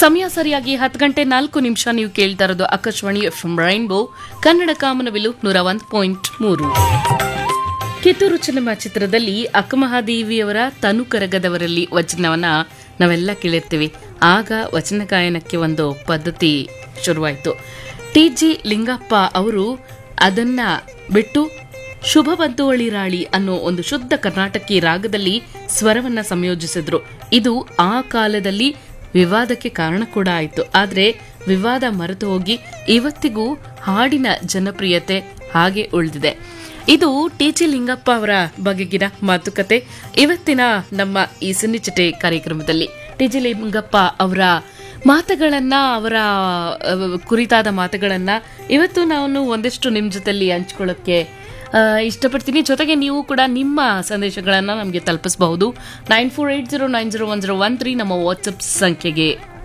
ಸಮಯ ಸರಿಯಾಗಿ ಹತ್ತು ಗಂಟೆ ನಾಲ್ಕು ನಿಮಿಷ ನೀವು ಕೇಳ್ತಾ ಇರೋದು ಆಕಾಶವಾಣಿ ಎಫ್ ರೈನ್ಬೋ ಕನ್ನಡ ಕಾಮನವಿಲು ನೂರ ಒಂದು ಪಾಯಿಂಟ್ ಮೂರು ಕಿತ್ತೂರು ಚೆನ್ನಮ್ಮ ಚಿತ್ರದಲ್ಲಿ ಅಕ್ಕಮಹಾದೇವಿಯವರ ತನು ಕರಗದವರಲ್ಲಿ ವಚನವನ್ನ ನಾವೆಲ್ಲ ಕೇಳಿರ್ತೀವಿ ಆಗ ವಚನ ಗಾಯನಕ್ಕೆ ಒಂದು ಪದ್ಧತಿ ಶುರುವಾಯಿತು ಟಿ ಜಿ ಲಿಂಗಪ್ಪ ಅವರು ಅದನ್ನ ಬಿಟ್ಟು ಶುಭ ಬಂತುವಳಿರಾಳಿ ಅನ್ನೋ ಒಂದು ಶುದ್ಧ ಕರ್ನಾಟಕಿ ರಾಗದಲ್ಲಿ ಸ್ವರವನ್ನ ಸಂಯೋಜಿಸಿದ್ರು ಇದು ಆ ಕಾಲದಲ್ಲಿ ವಿವಾದಕ್ಕೆ ಕಾರಣ ಕೂಡ ಆಯಿತು ಆದ್ರೆ ವಿವಾದ ಮರೆತು ಹೋಗಿ ಇವತ್ತಿಗೂ ಹಾಡಿನ ಜನಪ್ರಿಯತೆ ಹಾಗೆ ಉಳಿದಿದೆ ಇದು ಟಿ ಜಿ ಲಿಂಗಪ್ಪ ಅವರ ಬಗೆಗಿನ ಮಾತುಕತೆ ಇವತ್ತಿನ ನಮ್ಮ ಈ ಸಿನ್ನಿಚಿಟೆ ಕಾರ್ಯಕ್ರಮದಲ್ಲಿ ಟಿ ಜಿ ಲಿಂಗಪ್ಪ ಅವರ ಮಾತುಗಳನ್ನ ಅವರ ಅಹ್, ಕುರಿತಾದ ಮಾತುಗಳನ್ನ ಇವತ್ತು ನಾನು ಒಂದಿಷ್ಟು ನಿಮ್ಮ ಜೊತೆಲಿ ಹಂಚ್ಕೊಳ್ಳೋಕ್ಕೆ ಆ, ಇಷ್ಟಪಡ್ತೀನಿ ಜೊತೆಗೆ ನೀವು ಕೂಡ ನಿಮ್ಮ ಸಂದೇಶಗಳನ್ನು ನಮಗೆ ತಲುಪಿಸಬಹುದು nine four eight zero nine zero one zero one three ನಮ್ಮ ವಾಟ್ಸಪ್ ಸಂಖ್ಯೆಗೆ